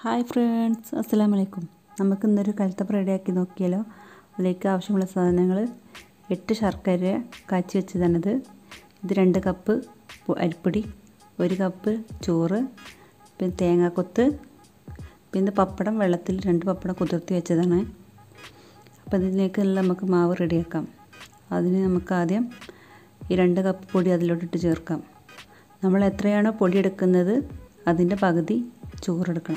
hi friends അസ്സലാം വലൈക്കും നമുക്ക് ഇന്നൊരു കലത്തപ്പം റെഡിയാക്കി നോക്കിയാലോ അതിലേക്ക് ആവശ്യമുള്ള സാധനങ്ങൾ എട്ട് ശർക്കര കാച്ചി വെച്ചതാണിത് ഇത് രണ്ട് കപ്പ് പൊ- അരിപ്പൊടി ഒരു കപ്പ് ചോറ് പിന്നെ തേങ്ങാക്കൊത്ത് പിന്നെ പപ്പടം വെള്ളത്തിൽ രണ്ട് പപ്പടം കുതിർത്തി വെച്ചതാണ് അപ്പോൾ ഇതിലേക്കെല്ലാം നമുക്ക് മാവ് റെഡിയാക്കാം അതിന് നമുക്ക് ആദ്യം ഈ രണ്ട് കപ്പ് പൊടി അതിലോട്ടിട്ട് ചേർക്കാം നമ്മൾ എത്രയാണോ പൊടി എടുക്കുന്നത് അതിൻ്റെ പകുതി ചോറെടുക്കണം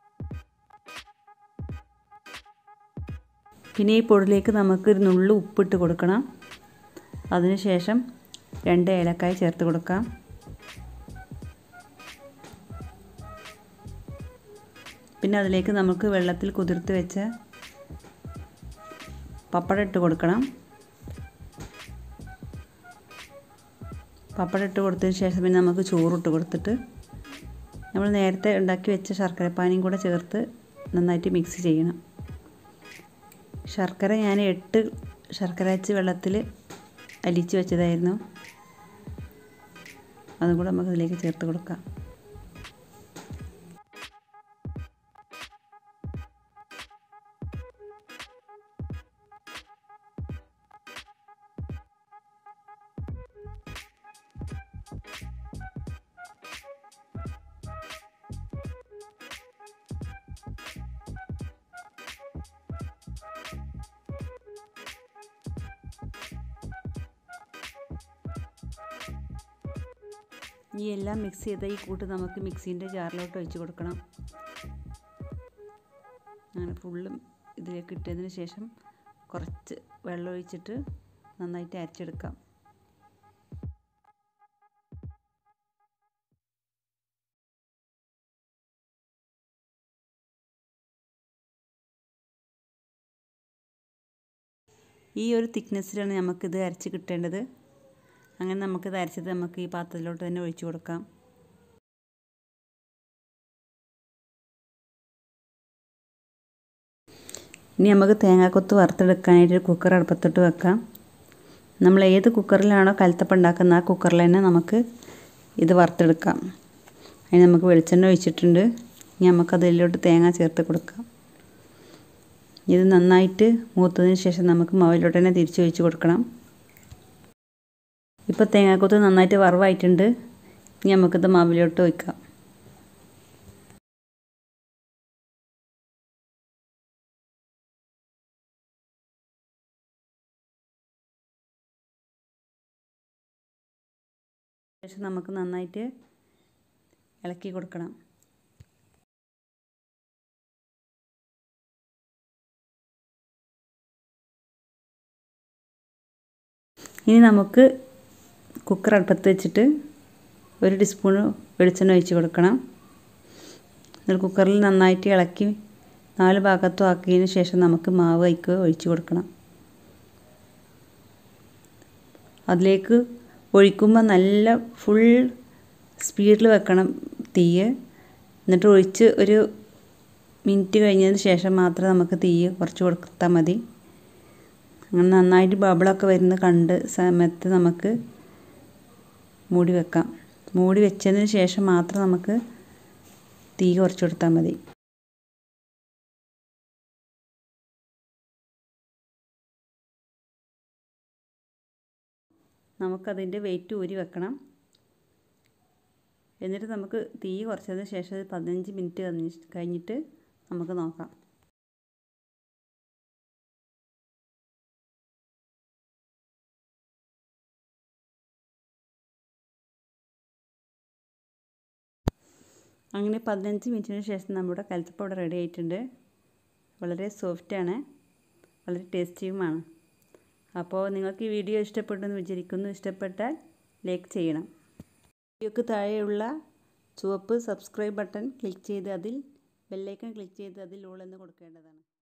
പിന്നെ ഈ പൊടിയിലേക്ക് നമുക്ക് ഒരു നുള്ളു ഉപ്പിട്ട് കൊടുക്കണം അതിനുശേഷം രണ്ട് ഏലക്കായ ചേർത്ത് കൊടുക്കാം പിന്നെ അതിലേക്ക് നമുക്ക് വെള്ളത്തിൽ കുതിർത്ത് വെച്ച പപ്പടം ഇട്ട് കൊടുക്കണം പപ്പടം ഇട്ട് കൊടുത്തതിന് ശേഷം പിന്നെ നമുക്ക് ചോറിട്ട് കൊടുത്തിട്ട് നമ്മൾ നേരത്തെ ഉണ്ടാക്കി വെച്ച ശർക്കരപ്പാനിയും കൂടെ ചേർത്ത് നന്നായിട്ട് മിക്സ് ചെയ്യണം ശർക്കര ഞാൻ എട്ട് ശർക്കര അച്ച് വെള്ളത്തിൽ അലിച്ച് വെച്ചതായിരുന്നു അതും കൂടെ നമുക്ക് ഇതിലേക്ക് ചേർത്ത് കൊടുക്കാം ഈ എല്ലാം മിക്സ് ചെയ്ത ഈ കൂട്ട് നമുക്ക് മിക്സീൻ്റെ ജാറിലോട്ട് ഒഴിച്ച് കൊടുക്കണം അങ്ങനെ ഫുള്ളും ഇതിലേക്ക് ഇട്ടതിന് ശേഷം കുറച്ച് വെള്ളം ഒഴിച്ചിട്ട് നന്നായിട്ട് അരച്ചെടുക്കാം ഈ ഒരു തിക്നെസ്സിലാണ് നമുക്കിത് അരച്ച് കിട്ടേണ്ടത് അങ്ങനെ നമുക്കിത് അരച്ചത് നമുക്ക് ഈ പാത്രത്തിലോട്ട് തന്നെ ഒഴിച്ചു കൊടുക്കാം ഇനി നമുക്ക് തേങ്ങാക്കൊത്ത് വറുത്തെടുക്കാനായിട്ട് ഒരു കുക്കർ അടുപ്പത്തിട്ട് വെക്കാം നമ്മൾ ഏത് കുക്കറിലാണോ കലത്തപ്പം ഉണ്ടാക്കുന്ന ആ കുക്കറിൽ തന്നെ നമുക്ക് ഇത് വറുത്തെടുക്കാം അതിന് നമുക്ക് വെളിച്ചെണ്ണ ഒഴിച്ചിട്ടുണ്ട് ഇനി നമുക്ക് അതിലോട്ട് തേങ്ങ ചേർത്ത് കൊടുക്കാം ഇത് നന്നായിട്ട് മൂത്തതിന് ശേഷം നമുക്ക് മാവിലോട്ട് തന്നെ തിരിച്ച് ഒഴിച്ച് കൊടുക്കണം ഇപ്പോൾ തേങ്ങാക്കൊത്ത് നന്നായിട്ട് വറവായിട്ടുണ്ട് ഇനി നമുക്കിത് മാവിലോട്ട് വയ്ക്കാം ശേഷം നമുക്ക് നന്നായിട്ട് ഇളക്കി കൊടുക്കണം ഇനി നമുക്ക് കുക്കർ അടുപ്പത്ത് വെച്ചിട്ട് ഒരു ടീസ്പൂൺ വെളിച്ചെണ്ണ ഒഴിച്ച് കൊടുക്കണം എന്നിട്ട് കുക്കറിൽ നന്നായിട്ട് ഇളക്കി നാല് ഭാഗത്തും ആക്കിയതിന് ശേഷം നമുക്ക് മാവ് അതിക്ക് ഒഴിച്ച് കൊടുക്കണം അതിലേക്ക് ഒഴിക്കുമ്പോൾ നല്ല ഫുൾ സ്പീഡിൽ വെക്കണം തീ എന്നിട്ട് ഒഴിച്ച് ഒരു മിനിറ്റ് കഴിഞ്ഞതിന് ശേഷം മാത്രം നമുക്ക് തീ കുറച്ച് കൊടുത്താൽ മതി അങ്ങനെ നന്നായിട്ട് ബബിളൊക്കെ വരുന്ന കണ്ട് സമയത്ത് നമുക്ക് മൂടി വെക്കാം മൂടി വെച്ചതിന് ശേഷം മാത്രം നമുക്ക് തീ കുറച്ച് കൊടുത്താൽ മതി നമുക്കതിൻ്റെ വെയിറ്റ് ഊരി വെക്കണം എന്നിട്ട് നമുക്ക് തീ കുറച്ചതിന് ശേഷം ഒരു പതിനഞ്ച് മിനിറ്റ് കഴിഞ്ഞിട്ട് നമുക്ക് നോക്കാം അങ്ങനെ പതിനഞ്ച് മിനിറ്റിന് ശേഷം നമ്മുടെ കലത്തപ്പം ഇവിടെ റെഡി ആയിട്ടുണ്ട് വളരെ സോഫ്റ്റാണ് വളരെ ടേസ്റ്റിയുമാണ് അപ്പോൾ നിങ്ങൾക്ക് ഈ വീഡിയോ ഇഷ്ടപ്പെട്ടു എന്ന് വിചാരിക്കുന്നു ഇഷ്ടപ്പെട്ടാൽ ലൈക്ക് ചെയ്യണം വീഡിയോക്ക് താഴെയുള്ള ചുവപ്പ് സബ്സ്ക്രൈബ് ബട്ടൺ ക്ലിക്ക് ചെയ്ത് അതിൽ ബെല്ലൈക്കൺ ക്ലിക്ക് ചെയ്ത് അതിൽ ഓൾ എന്ന് കൊടുക്കേണ്ടതാണ്